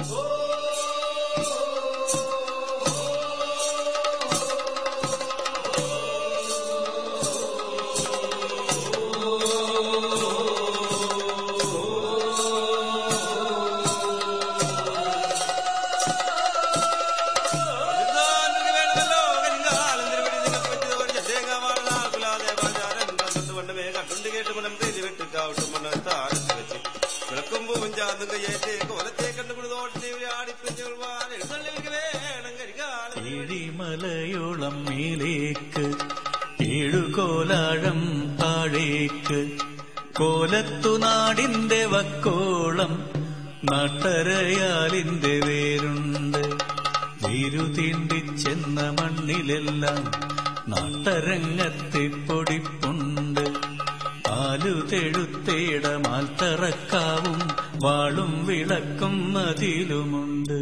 വിളക്കുമ്പൂവും ചാന്തും കയ്യേറ്റ് കോലത്തെ കണ്ടുപിടിതോട്ടി ആടിപ്പിഞ്ഞുൾവാൻ എഴുന്നള്ളിലേക്ക് വേണം കരികാലം ഏഴിമലയോളം മേലേക്ക് ഏഴുകോലാഴം താഴേക്ക് കോലത്തു നാടിന്റെ വക്കോളം നാട്ടരയാലിന്റെ വേരുണ്ട് വീരുതീണ്ടിച്ചെന്ന മണ്ണിലെല്ലാം നാട്ടരങ്ങത്തെ പൊടിപ്പുണ്ട് ആലുതെഴുത്തേട മാൽത്തറക്കാവും വാളും വിളക്കും അതിലുമുണ്ട്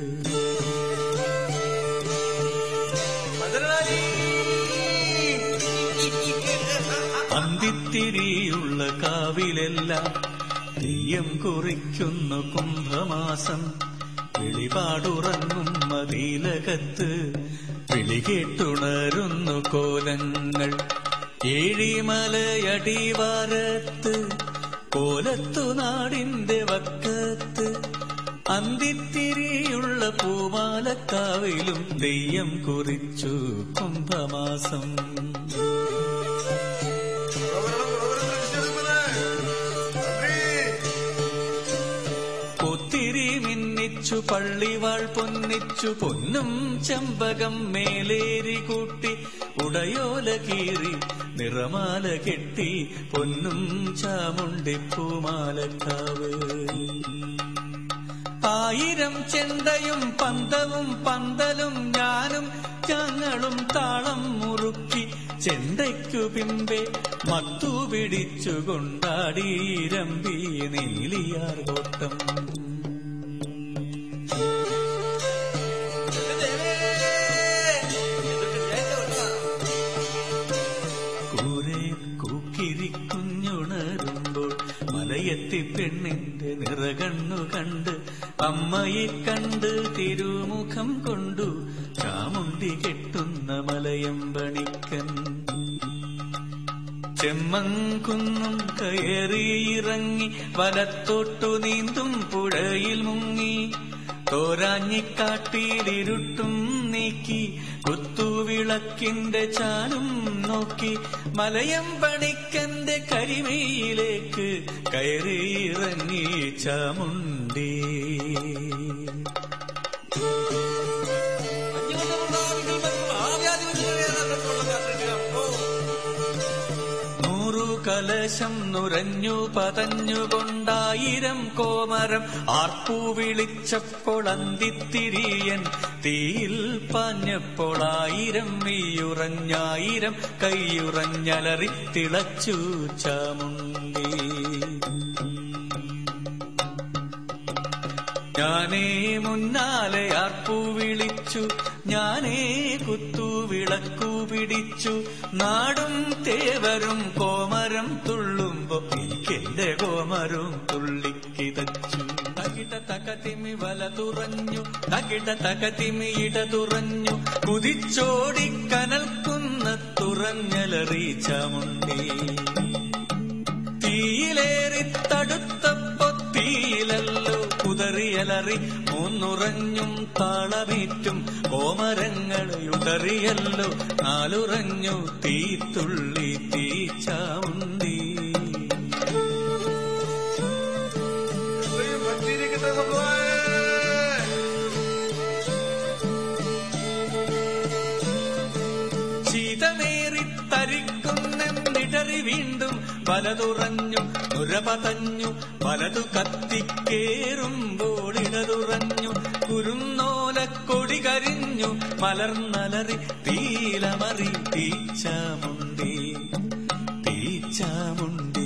അന്തിത്തിരിയുള്ള കാവിലെല്ലാം തെയ്യം കുറിക്കുന്നു കുംഭമാസം വെളിപാടുറങ്ങും മതിലകത്ത് വിളികേട്ടുണരുന്നു കോലങ്ങൾ ഏഴിമലയടിവാരത്ത് കോലത്തു നാടിന്റെ വക്കത്ത് അന്തിത്തിരിയുള്ള പൂമാലക്കാവിലും തെയ്യം കുറിച്ചു കുംഭമാസം ഒത്തിരി മിന്നിച്ചു പള്ളിവാൾ പൊന്നിച്ചു പൊന്നും ചെമ്പകം മേലേരി കൂട്ടി ഉടയോല കീറി നിറമാല കെട്ടി പൊന്നും ചാമുണ്ടി പൂമാലക്കാവ് ആയിരം ചെണ്ടയും പന്തവും പന്തലും ഞാനും ഞങ്ങളും താളം മുറുക്കി ചെണ്ടയ്ക്കു പിമ്പെ മത്തു പിടിച്ചു കൊണ്ടാടിയിരമ്പി നീലിയാർ കോട്ടം കൂരെ കൂക്കിരിക്കുഞ്ഞുണരുമ്പോൾ മലയെത്തി പെണ്ണിന്റെ നിറകണ്ണു കണ്ട് അമ്മയെ കണ്ട് തിരുമുഖം കൊണ്ടു ചാമുണ്ടി കെട്ടുന്ന മലയമ്പണിക്കൻ ചെമ്മങ്കുന്നും കയറിയിറങ്ങി വലത്തോട്ടു നീന്തും പുഴയിൽ മുങ്ങി തോരാഞ്ഞിക്കാട്ടിലിരുട്ടും നീക്കി കുത്തുവിളക്കിന്റെ ചാനും നോക്കി മലയമ്പണിക്കന്റെ കരിമയിലേക്ക് കയറിയിറങ്ങി ചാമുണ്ടി നൂറു കലശം നുരഞ്ഞു പതഞ്ഞുകൊണ്ടായിരം കോമരം ആർപ്പു വിളിച്ചപ്പോൾ അന്തിത്തിരിയൻ തീയിൽ പാഞ്ഞപ്പോൾ ആയിരം മെയ്യുറഞ്ഞായിരം കൈയുറഞ്ഞലറി തിളച്ചു ചാമുണ്ടി ഞാനേ മുന്നാലെ ആർപ്പു വിളിച്ചു ഞാനേ കുത്തു വിളക്കു പിടിച്ചു നാടും തേവരും കോമരം തുള്ളുമ്പോ എനിക്കെന്റെ കോമരും തുള്ളിക്കിതച്ചു തകിട തകതിമി വല തുറഞ്ഞു തകിട തകതിമി ഇട തുറഞ്ഞു കുതിച്ചോടി കനൽക്കുന്ന തുറഞ്ഞലറി ചാമുണ്ടി തീയിലേറി തടുത്തപ്പോ തീയിലല്ലോ കുതറിയലറി മൂന്നുറഞ്ഞും താളമേറ്റും കോമരങ്ങളുതറിയല്ലോ നാലുറഞ്ഞു തീത്തുള്ളി തീച്ചാവുണ്ടി ഭക്തിയിരിക്കുന്ന സമുദായേ ശീതമേറി തരിക്കുന്നെന്നിടറി വീണ്ടും വലതുറഞ്ഞു നുരപതഞ്ഞു വലതു കത്തിക്കേറുമ്പോൾ ഇടതുറഞ്ഞു കുരുന്നോലക്കൊടി കരിഞ്ഞു മലർന്നലറി തീലമറി തീച്ചാമുണ്ടി തീച്ചാമുണ്ടി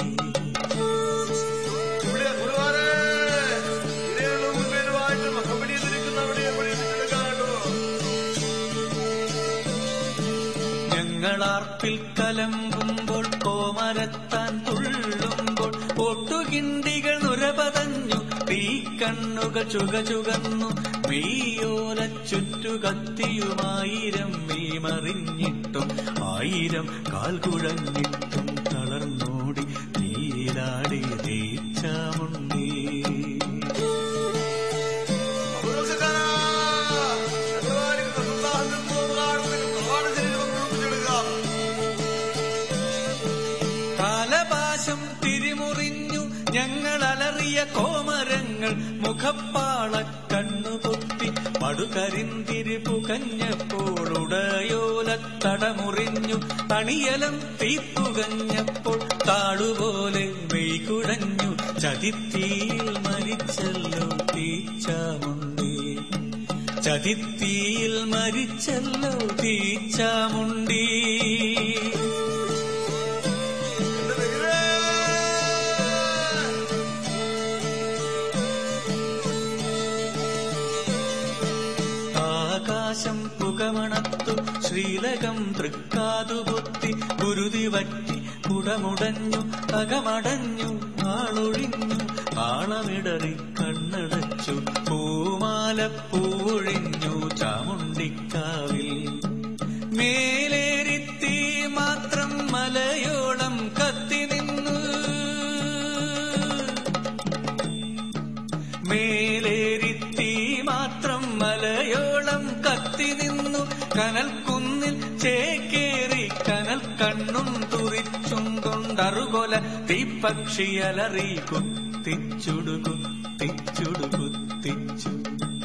ഇവിടെ ഗുരുവാരേ ഇരയുള്ള മുൻപേരുമായിട്ട് മഹബലിയിൽ നിൽക്കുന്ന അവിടെ എവിടെ കാണോ ഞങ്ങളാർപ്പിൽ കലമ്പുമ്പോൾ കോമരത്താൻ തുള്ളുമ്പോൾ ഒട്ടുകിണ്ടികൾ നുരപതഞ്ഞു തീ കണ്ണുകൾ ചുക ചുകന്നു മെയ്യോല ചുറ്റു കത്തിയുമായിരം മീമറിഞ്ഞിട്ടും ആയിരം കാൽ കുഴഞ്ഞിട്ടും തളർന്നോടി നീലാടി നീച്ചാമുണ്ണി അപരോക്ഷക്കാരാ, രണ്ടുപേരും സുൽത്താനും പൂങ്കാടത്തിൽ പ്രമാണ ശരീരം നിർമ്മിച്ചെടുക്കാം. കാലപാശം തിരിമുറിഞ്ഞു ഞങ്ങൾ അലറിയ കോമരങ്ങൾ മുഖപ്പാള കണ്ണുപൊത്തി പടുകരിന്തിരി പുകഞ്ഞപ്പോൾ ഉടയോല തടമുറിഞ്ഞു അണിയലം തീപ്പുകഞ്ഞപ്പോൾ താളുപോലെ വെയ്കുഴഞ്ഞു ചതിത്തീയിൽ മരിച്ചല്ലോ തീച്ചാമുണ്ടി ചതിത്തീയിൽ മരിച്ചല്ലോ തീച്ചാമുണ്ടി എന്റെ ദൈവമേ! ആകാശം പുകമണത്തു ശ്രീലകം തൃക്കാതുപൊത്തി കുരുതി വറ്റി കുടമുടഞ്ഞു അകമടഞ്ഞു ആളൊഴിഞ്ഞു ആളമിടറി കണ്ണടച്ചു പൂമാല പൂവൊഴിഞ്ഞു ചാമുണ്ടിക്കാവിൽ മേലേരിത്തീ മാത്രം മലയോളം കത്തി നിന്നു മേലേരിത്തീ മാത്രം മലയോളം കത്തി നിന്നു കനൽ കുന്നിൽ ചേക്കേറി കനൽ കണ്ണും തുറിച്ചും കൊണ്ടറുകൊല തീപ്പക്ഷിയലറി കുത്തിച്ചുടു കുത്തിച്ചുടു കുത്തിച്ചു